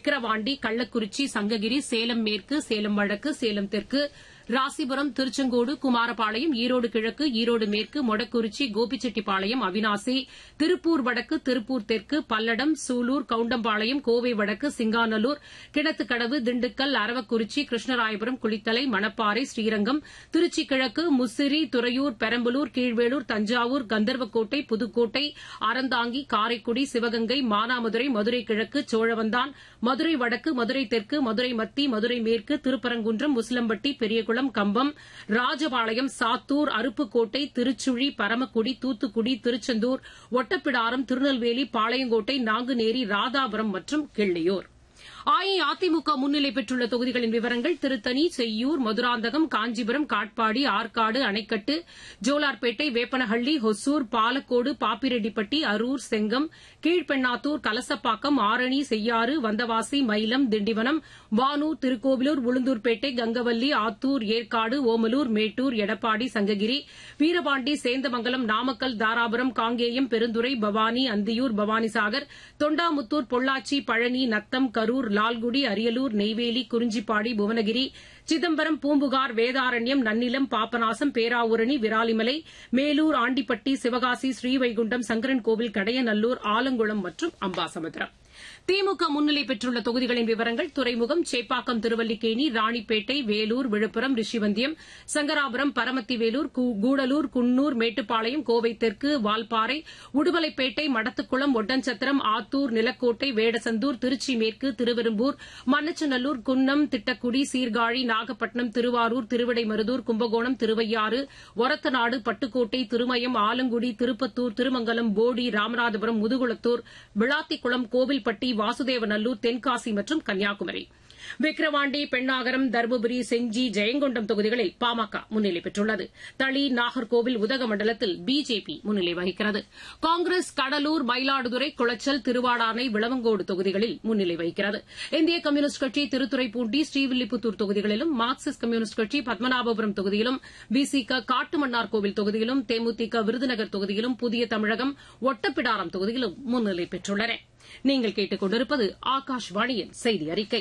விக்கிரவாண்டி கள்ளக்குறிச்சி சங்ககிரி சேலம் மேற்கு சேலம் வடக்கு சேலம் தெற்கு ராசிபுரம் திருச்செங்கோடு குமாரபாளையம் ஈரோடு கிழக்கு ஈரோடு மேற்கு மொடக்குறிச்சி கோபிச்செட்டிப்பாளையம் அவினாசி திருப்பூர் வடக்கு திருப்பூர் தெற்கு பல்லடம் சூலூர் கவுண்டம்பாளையம் கோவை வடக்கு சிங்காநல்லூர் கிணத்துக்கடவு திண்டுக்கல் அரவக்குறிச்சி கிருஷ்ணராயபுரம் குளித்தலை மணப்பாறை ஸ்ரீரங்கம் திருச்சி கிழக்கு முசிறி துறையூர் பெரம்பலூர் கீழ்வேளூர் தஞ்சாவூர் கந்தர்வக்கோட்டை புதுக்கோட்டை அறந்தாங்கி காரைக்குடி சிவகங்கை மானாமதுரை மதுரை கிழக்கு சோழவந்தான் மதுரை வடக்கு மதுரை தெற்கு மதுரை மத்தி மதுரை மேற்கு திருப்பரங்குன்றம் முஸ்லம்பட்டி பெரியகுளம் கம்பம் ராஜபாளையம் சாத்தூர் அருப்புக்கோட்டை திருச்சுழி பரமக்குடி தூத்துக்குடி திருச்செந்தூர் ஒட்டப்பிடாரம் திருநெல்வேலி பாளையங்கோட்டை நாங்குநேரி ராதாபுரம் மற்றும் கிள்ளியூர் அஇஅதிமுக முன்னிலை பெற்றுள்ள தொகுதிகளின் விவரங்கள் திருத்தணி செய்யூர் மதுராந்தகம் காஞ்சிபுரம் காட்பாடி ஆற்காடு அணைக்கட்டு ஜோலார்பேட்டை வேப்பனஹள்ளி ஹொசூர் பாலக்கோடு பாப்பிரெட்டிப்பட்டி அரூர் செங்கம் கீழ்பெண்ணாத்தூர் கலசப்பாக்கம் ஆரணி செய்யாறு வந்தவாசி மயிலம் திண்டிவனம் வானூர் திருக்கோவிலூர் உளுந்தூர்பேட்டை கங்கவல்லி ஆத்தூர் ஏற்காடு ஓமலூர் மேட்டூர் எடப்பாடி சங்ககிரி வீரபாண்டி சேந்தமங்கலம் நாமக்கல் தாராபுரம் காங்கேயம் பெருந்துறை பவானி அந்தியூர் பவானிசாகர் தொண்டாமுத்தூர் பொள்ளாச்சி பழனி நத்தம் கரூர் லால்குடி அரியலூர் நெய்வேலி குறிஞ்சிப்பாடி புவனகிரி சிதம்பரம் பூம்புகார் வேதாரண்யம் நன்னிலம் பாபநாசம் பேராவூரணி விராலிமலை மேலூர் ஆண்டிப்பட்டி சிவகாசி ஸ்ரீவைகுண்டம் சங்கரன்கோவில் கடையநல்லூர் ஆலங்குளம் மற்றும் அம்பாசமுத்திரம் திமுக முன்னிலை பெற்றுள்ள தொகுதிகளின் விவரங்கள் துறைமுகம் சேப்பாக்கம் திருவல்லிக்கேணி ராணிப்பேட்டை வேலூர் விழுப்புரம் ரிஷிவந்தியம் சங்கராபுரம் பரமத்திவேலூர் கூடலூர் குன்னூர் மேட்டுப்பாளையம் கோவை தெற்கு வால்பாறை உடுமலைப்பேட்டை மடத்துக்குளம் ஒட்டன்சத்திரம் ஆத்தூர் நிலக்கோட்டை வேடசந்தூர் திருச்சி மேற்கு திருவெரும்பூர் மண்ணச்சநல்லூர் குன்னம் திட்டக்குடி சீர்காழி நாகப்பட்டினம் திருவாரூர் திருவிடைமருதூர் கும்பகோணம் திருவையாறு ஒரத்தநாடு பட்டுக்கோட்டை திருமயம் ஆலங்குடி திருப்பத்தூர் திருமங்கலம் போடி ராமநாதபுரம் முதுகுளத்தூர் விளாத்திக்குளம் கோவில்பட்டி வாசுதேவநல்லூர் தென்காசி மற்றும் கன்னியாகுமரி விக்கிரவாண்டி பெண்ணாகரம் தருமபுரி செஞ்சி ஜெயங்கொண்டம் தொகுதிகளில் பாமக முன்னிலை பெற்றுள்ளது தளி நாகர்கோவில் உதகமண்டலத்தில் பிஜேபி முன்னிலை வகிக்கிறது காங்கிரஸ் கடலூர் மயிலாடுதுறை குளச்சல் திருவாடானை விளவங்கோடு தொகுதிகளில் முன்னிலை வகிக்கிறது இந்திய கம்யூனிஸ்ட் கட்சி திருத்துறைப்பூண்டி ஸ்ரீவில்லிபுத்தூர் தொகுதிகளிலும் மார்க்சிஸ்ட் கம்யூனிஸ்ட் கட்சி பத்மநாபபுரம் தொகுதியிலும் பிசிக காட்டுமன்னார்கோவில் தொகுதியிலும் தேமுதிக விருதுநகர் தொகுதியிலும் புதிய தமிழகம் ஒட்டப்பிடாரம் தொகுதியிலும் முன்னிலை பெற்றுள்ளன நீங்கள் கேட்டுக் கொண்டிருப்பது ஆகாஷ்வாணியின் செய்தி அறிக்கை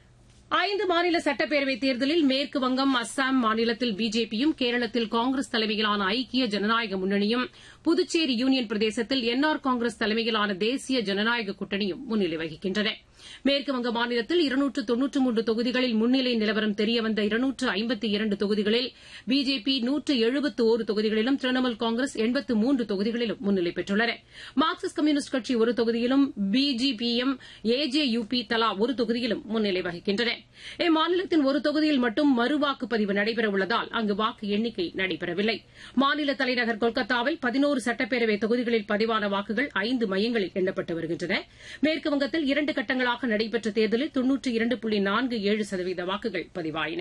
ஐந்து மாநில சட்டப்பேரவைத் தேர்தலில் மேற்குவங்கம் அஸ்ஸாம் மாநிலத்தில் பிஜேபியும் கேரளத்தில் காங்கிரஸ் தலைமையிலான ஐக்கிய ஜனநாயக முன்னணியும் புதுச்சேரி யூனியன் பிரதேசத்தில் என்ஆர் காங்கிரஸ் தலைமையிலான தேசிய ஜனநாயக கூட்டணியும் முன்னிலை வகிக்கின்றன மேற்குவங்க மாநிலத்தில் இருநூற்று தொன்னூற்று மூன்று தொகுதிகளில் முன்னிலை நிலவரம் தெரியவந்த இருநூற்று ஐம்பத்தி இரண்டு தொகுதிகளில் பிஜேபி நூற்று எழுபத்து ஒரு தொகுதிகளிலும் திரிணாமுல் காங்கிரஸ் எண்பத்து மூன்று தொகுதிகளிலும் முன்னிலை பெற்றுள்ளன மார்க்சிஸ்ட் கம்யூனிஸ்ட் கட்சி ஒரு தொகுதியிலும் பிஜிபிஎம் ஏஜேயுபி தலா ஒரு தொகுதியிலும் முன்னிலை வகிக்கின்றன இம்மாநிலத்தின் ஒரு தொகுதியில் மட்டும் மறுவாக்குப்பதிவு நடைபெறவுள்ளதால் அங்கு வாக்கு எண்ணிக்கை நடைபெறவில்லை மாநில தலைநகர் கொல்கத்தாவில் பதினோரு சட்டப்பேரவை தொகுதிகளில் பதிவான வாக்குகள் ஐந்து மையங்களில் எண்ணப்பட்டு வருகின்றன மேற்குவங்கத்தில் இரண்டு கட்டங்களாக நடைபெற்ற தேர்தலில் தொன்னூற்று இரண்டு புள்ளி நான்கு ஏழு சதவீத வாக்குகள் பதிவாயின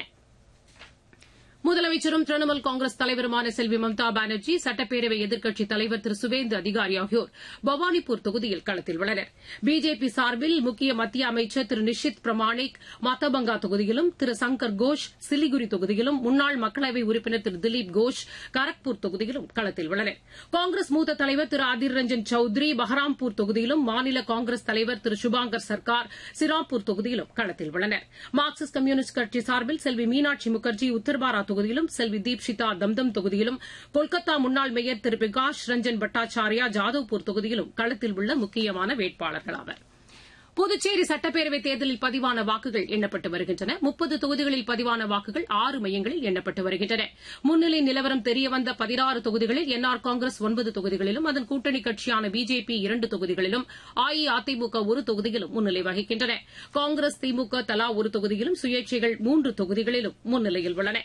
முதலமைச்சரும் திரிணாமுல் காங்கிரஸ் தலைவருமான செல்வி மம்தா பானர்ஜி சட்டப்பேரவை எதிர்க்கட்சித் தலைவர் திரு சுவேந்து அதிகாரி ஆகியோர் பவானிபூர் தொகுதியில் களத்தில் உள்ளனர் பிஜேபி சார்பில் முக்கிய மத்திய அமைச்சர் திரு நிஷித் பிரமாணிக் மத்தபங்கா தொகுதியிலும் திரு சங்கர் கோஷ் சிலிகுரி தொகுதியிலும் முன்னாள் மக்களவை உறுப்பினர் திரு திலீப் கோஷ் கரக்பூர் தொகுதியிலும் களத்தில் உள்ளனர் காங்கிரஸ் மூத்த தலைவர் திரு அதிர் ரஞ்சன் சௌத்ரி பஹராம்பூர் தொகுதியிலும் மாநில காங்கிரஸ் தலைவர் திரு சுபாங்கர் சர்க்கார் சிராப்பூர் தொகுதியிலும் களத்தில் உள்ளனர் மார்க்சிஸ்ட் கம்யூனிஸ்ட் கட்சி சார்பில் செல்வி மீனாட்சி முகர்ஜி உத்தர்பாரா தொகுதியிலும் செல்வி தீப்ஷிதா தம்தம் தொகுதியிலும் கொல்கத்தா முன்னாள் மேயர் திரு பிரகாஷ் ரஞ்சன் பட்டாச்சாரியா ஜாதவ்பூர் தொகுதியிலும் களத்தில் உள்ள முக்கியமான வேட்பாளர்கள் ஆவர் புதுச்சேரி சட்டப்பேரவைத் தேர்தலில் பதிவான வாக்குகள் எண்ணப்பட்டு வருகின்றன முப்பது தொகுதிகளில் பதிவான வாக்குகள் ஆறு மையங்களில் எண்ணப்பட்டு வருகின்றன முன்னிலை நிலவரம் தெரியவந்த பதினாறு தொகுதிகளில் என்ஆர் காங்கிரஸ் ஒன்பது தொகுதிகளிலும் அதன் கூட்டணி கட்சியான பிஜேபி இரண்டு தொகுதிகளிலும் அஇஅதிமுக ஒரு தொகுதியிலும் முன்னிலை வகிக்கின்றன காங்கிரஸ் திமுக தலா ஒரு தொகுதியிலும் சுயேட்சைகள் மூன்று தொகுதிகளிலும் முன்னிலையில் உள்ளன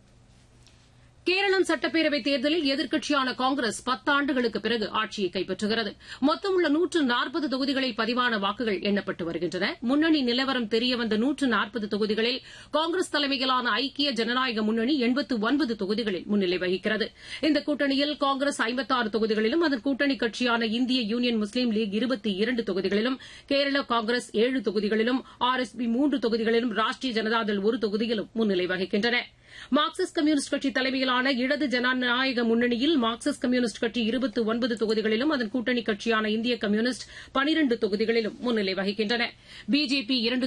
கேரளம் சட்டப்பேரவைத் தேர்தலில் எதிர்க்கட்சியான காங்கிரஸ் பத்தாண்டுகளுக்குப் பிறகு ஆட்சியை கைப்பற்றுகிறது மொத்தம் உள்ள நூற்று நாற்பது தொகுதிகளில் பதிவான வாக்குகள் எண்ணப்பட்டு வருகின்றன முன்னணி நிலவரம் தெரியவந்த நூற்று நாற்பது தொகுதிகளில் காங்கிரஸ் தலைமையிலான ஐக்கிய ஜனநாயக முன்னணி எண்பத்து ஒன்பது தொகுதிகளில் முன்னிலை வகிக்கிறது இந்த கூட்டணியில் காங்கிரஸ் ஐம்பத்தாறு தொகுதிகளிலும் அதன் கூட்டணி கட்சியான இந்திய யூனியன் முஸ்லீம் லீக் இருபத்தி இரண்டு தொகுதிகளிலும் கேரள காங்கிரஸ் ஏழு தொகுதிகளிலும் ஆர் எஸ் பி மூன்று தொகுதிகளிலும் ராஷ்டிரிய ஜனதாதள் ஒரு தொகுதியிலும் முன்னிலை வகிக்கின்றன மார்க்சிஸ்ட் கம்யூனிஸ்ட் கட்சி தலைமையிலான இடது ஜனநாயக முன்னணியில் மார்க்சிஸ்ட் கம்யூனிஸ்ட் கட்சி இருபத்து ஒன்பது தொகுதிகளிலும் அதன் கூட்டணி கட்சியான இந்திய கம்யூனிஸ்ட் பனிரண்டு தொகுதிகளிலும் முன்னிலை வகிக்கின்றன பிஜேபி இரண்டு